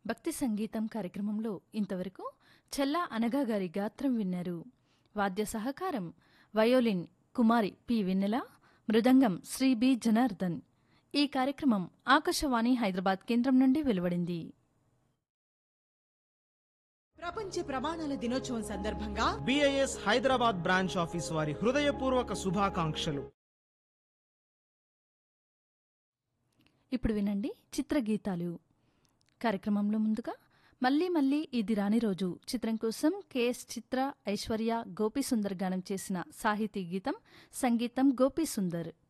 భక్తి సంగీతం కార్యక్రమంలో ఇంతవరకు చెల్లా అనగా గారి గాత్రం విన్నారు వాద్య సహకారం వయోలిన్ కుమారి పి వెన్నెల మృదంగం శ్రీ బి జనార్దన్ ఈ కార్యక్రమం ఆకాశవాణి హైదరాబాద్ కేంద్రం నుండి వెలువడింది ప్రపంచ ప్రమాణాల దినోత్సవం సందర్భంగా బిఐఎస్ హైదరాబాద్ బ్రాంచ్ ఆఫీస్ వారి హృదయపూర్వక శుభాకాంక్షలు ఇప్పుడు వినండి చిత్రగీతాలు కార్యక్రమంలో ముందుగా మళ్ళీ మళ్ళీ ఇది రాని రోజు చిత్రం కోసం కెఎస్ చిత్ర ఐశ్వర్య గోపీ సుందర్ గానం చేసిన సాహితీ గీతం సంగీతం గోపీ సుందర్